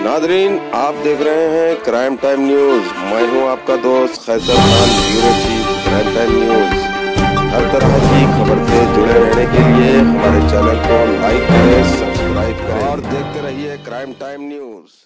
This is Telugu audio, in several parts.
नादरीन आप देख रहे हैं क्राइम टाइम न्यूज मैं हूं आपका दोस्त Qaiser Khan bureau chief crime time news हर तरह की खबर से जुड़े रहने के लिए हमारे चैनल को लाइक करें सब्सक्राइब करें और देखते रहिए क्राइम टाइम न्यूज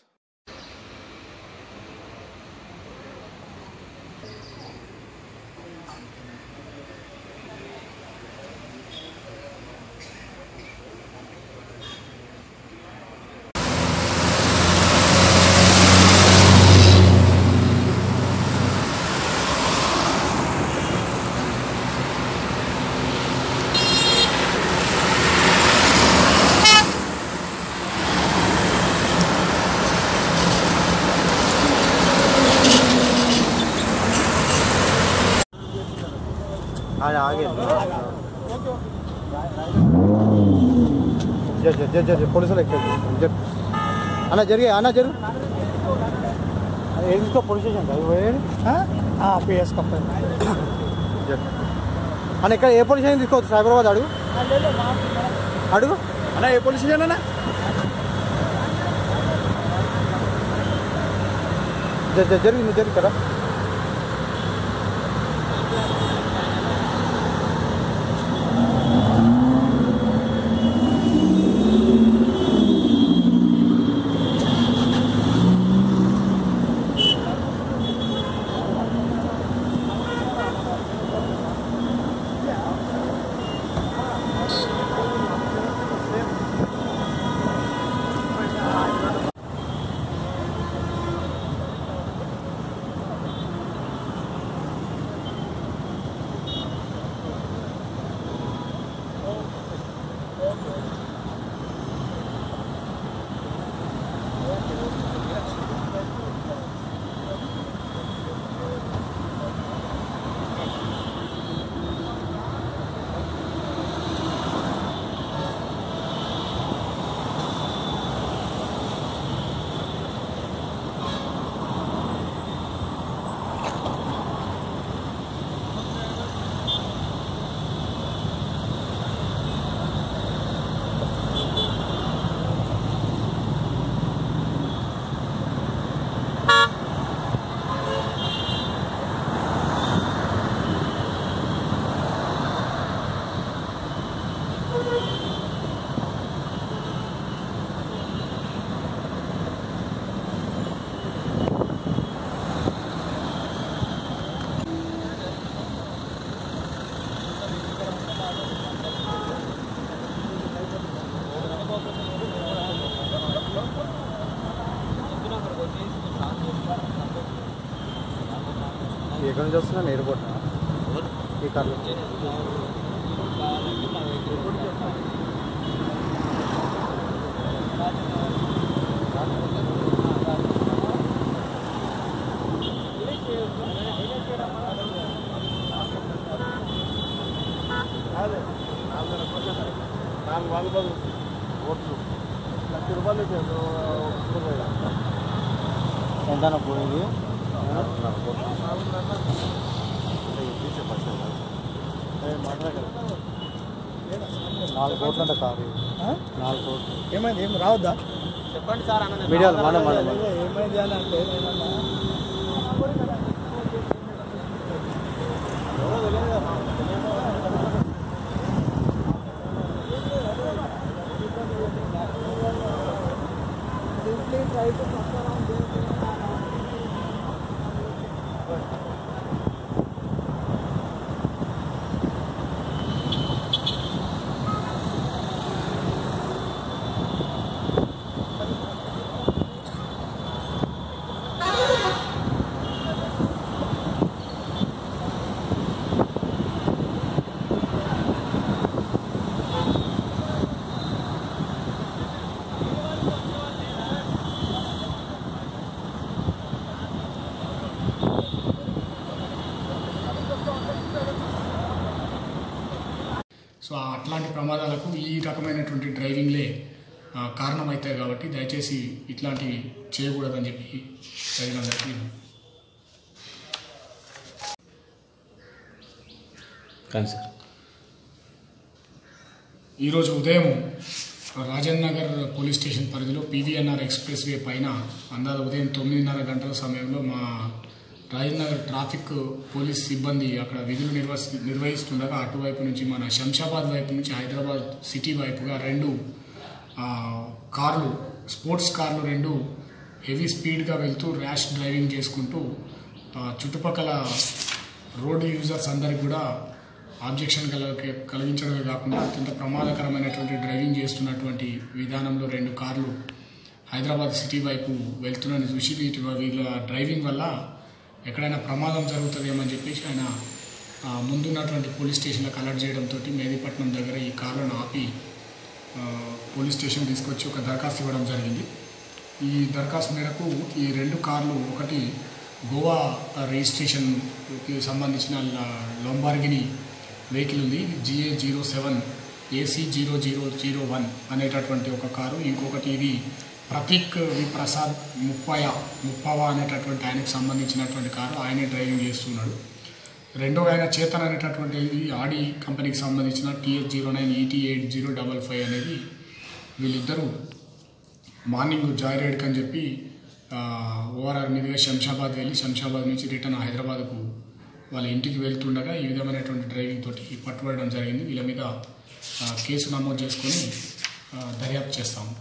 आगे आगे జర్ జర్ జర్ జర్ పోలీసులు ఎక్కారు జర్ అన్న జరిగే అన్న జరు ఎందుకో పోలీస్ స్టేషన్ కదా పోయేది పిఎస్ కంపెనీ జర్ అన్న ఇక్కడ ఏ పోలీస్ స్టేషన్ తీసుకోవచ్చు సైబరాబాద్ అడుగు అడుగు అన్న ఏ పోలీస్ స్టేషన్ అన్న జర్ జర్ జరిగి నువ్వు జరిగి కదా ఎక్కడి నుంచి వస్తున్నాను ఎయిర్పోర్ట్ ఈ కార్లో నాలుగు వందల ఓట్లు లక్ష రూపాయలు ఎంత పోయింది నాలుగు కోట్లు అంట కారు నాలుగు కోట్లు ఏమైంది ఏం రావద్దా మీడియాలో మనం మనం ఏమైంది అని అంటే నేనన్నా సో అట్లాంటి ప్రమాదాలకు ఈ రకమైనటువంటి డ్రైవింగ్లే ఆ, కారణమవుతాయి కాబట్టి దయచేసి ఇట్లాంటివి చేయకూడదని చెప్పి ప్రజలందరికీ నేను కానీ సార్ ఈరోజు ఉదయం రాజేంద్ర నగర్ పోలీస్ స్టేషన్ పరిధిలో పీవీఎన్ఆర్ ఎక్స్ప్రెస్ వే పైన అందాజ ఉదయం తొమ్మిదిన్నర గంటల సమయంలో మా రాజేంద్ర నగర్ ట్రాఫిక్ పోలీస్ సిబ్బంది అక్కడ విధులు నిర్వహి నిర్వహిస్తుండగా అటువైపు నుంచి మన శంషాబాద్ వైపు నుంచి హైదరాబాద్ సిటీ వైపుగా రెండు ఆ, కార్లు స్పోర్ట్స్ కార్లు రెండు హెవీ స్పీడ్గా వెళ్తూ ర్యాష్ డ్రైవింగ్ చేసుకుంటూ ఆ, చుట్టుపక్కల రోడ్డు యూజర్స్ అందరికి కూడా ఆబ్జెక్షన్ కల కలిగించడమే కాకుండా అత్యంత ప్రమాదకరమైనటువంటి డ్రైవింగ్ చేస్తున్నటువంటి విధానంలో రెండు కార్లు హైదరాబాద్ సిటీ వైపు వెళ్తున్నారని చూసి వీటి వీళ్ళ డ్రైవింగ్ వల్ల ఎక్కడైనా ప్రమాదం జరుగుతుందేమని చెప్పేసి ఆయన ఆ, ముందున్నటువంటి పోలీస్ స్టేషన్లకు అలర్ట్ చేయడంతో మేదీపట్నం దగ్గర ఈ కార్లను ఆపి ఆ, పోలీస్ స్టేషన్ తీసుకొచ్చి ఒక దరఖాస్తు ఇవ్వడం జరిగింది ఈ దరఖాస్తు మేరకు ఈ రెండు కార్లు ఒకటి గోవా రిజిస్ట్రేషన్కి సంబంధించిన ల- లొంబార్గిని వెహికల్ ఉంది GA zero seven AC zero zero zero one అనేటటువంటి ఒక కారు ఇంకొకటి ఇది ప్రతీక్ వి ప్రసాద్ ముప్పయ ముప్పవ అనేటటువంటి ఆయనకు సంబంధించినటువంటి కారు ఆయనే డ్రైవింగ్ చేస్తున్నాడు రెండో ఆయన చేతన్ అనేటటువంటి ఆడి కంపెనీకి సంబంధించిన TS zero nine ET eight zero double five అనేది వీళ్ళిద్దరూ మార్నింగ్ జాయ్ రైడ్కి అని చెప్పి ఓఆర్ఆర్ మీదుగా శంషాబాద్ వెళ్ళి శంషాబాద్ నుంచి రిటర్న్ హైదరాబాద్కు వాళ్ళ ఇంటికి వెళ్తుండగా ఈ విధమైనటువంటి డ్రైవింగ్ తోటి పట్టుబడడం జరిగింది వీళ్ళ మీద ఆ, కేసు నమోదు చేసుకొని ఆ, దర్యాప్తు చేస్తాము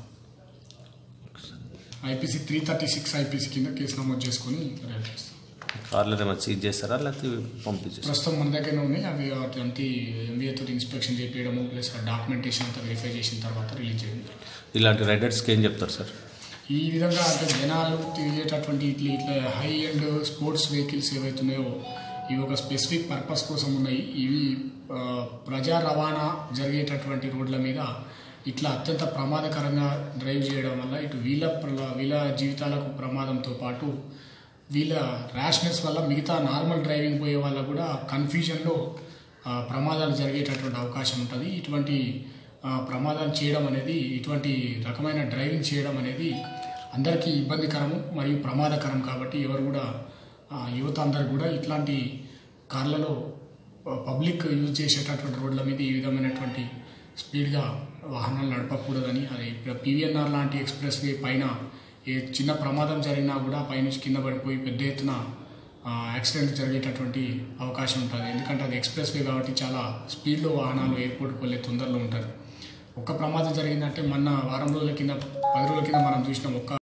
IPC three thirty six IPC కింద కేసు నమోదు చేసుకొని దర్యాప్తు చేస్తాం కార్లు ఏమైనా సీజ్ చేస్తారా లేకపోతే పంపించేస్తారా ప్రస్తుతం మన దగ్గర ఉన్నాయి అవి అటువంటి ఎంబీఏ తోటి ఇన్స్పెక్షన్ చేపించడము ప్లస్ డాక్యుమెంటేషన్ అంతా వెరిఫై చేసిన తర్వాత రిలీజ్ చేయడం జరుగుతుంది. ఇలాంటి రైడర్స్కి ఏం చెప్తారు సార్ ఈ విధంగా అంటే జనాలు తిరిగేటటువంటి ఇట్లా ఇట్లా హై అండ్ స్పోర్ట్స్ వెహికల్స్ ఏవైతున్నాయో ఇవి ఒక స్పెసిఫిక్ పర్పస్ కోసం ఉన్నాయి ఇవి ఆ, ప్రజా రవాణా జరిగేటటువంటి రోడ్ల మీద ఇట్లా అత్యంత ప్రమాదకరంగా డ్రైవ్ చేయడం వల్ల ఇటు వీళ్ళ ప్ర- వీళ్ళ జీవితాలకు ప్రమాదంతో పాటు వీళ్ళ ర్యాష్నెస్ వల్ల మిగతా నార్మల్ డ్రైవింగ్ పోయే వాళ్ళకు కూడా కన్ఫ్యూజన్లో ఆ, ప్రమాదాలు జరిగేటటువంటి అవకాశం ఉంటుంది ఇటువంటి ఆ, ప్రమాదాలు చేయడం అనేది ఇటువంటి రకమైన డ్రైవింగ్ చేయడం అనేది అందరికీ ఇబ్బందికరము మరియు ప్రమాదకరం కాబట్టి ఎవరు కూడా ఆ, యువత అందరు కూడా ఇట్లాంటి కార్లలో ఆ, పబ్లిక్ యూజ్ చేసేటటువంటి రోడ్ల మీద ఈ విధమైనటువంటి స్పీడ్గా వాహనాలు నడపకూడదని అది పీవీఎన్ఆర్ లాంటి ఎక్స్ప్రెస్ వే పైన ఏ చిన్న ప్రమాదం జరిగినా కూడా పైనుంచి కింద పడిపోయి పెద్ద ఎత్తున ఆ, యాక్సిడెంట్ జరిగేటటువంటి అవకాశం ఉంటుంది ఎందుకంటే అది ఎక్స్ప్రెస్ వే కాబట్టి చాలా స్పీడ్లో వాహనాలు ఎయిర్పోర్ట్కి వెళ్ళే తొందరలో ఉంటారు ఒక్క ప్రమాదం జరిగిందంటే మొన్న వారం రోజుల కింద పది రోజుల కింద మనం చూసినాం ఒక్క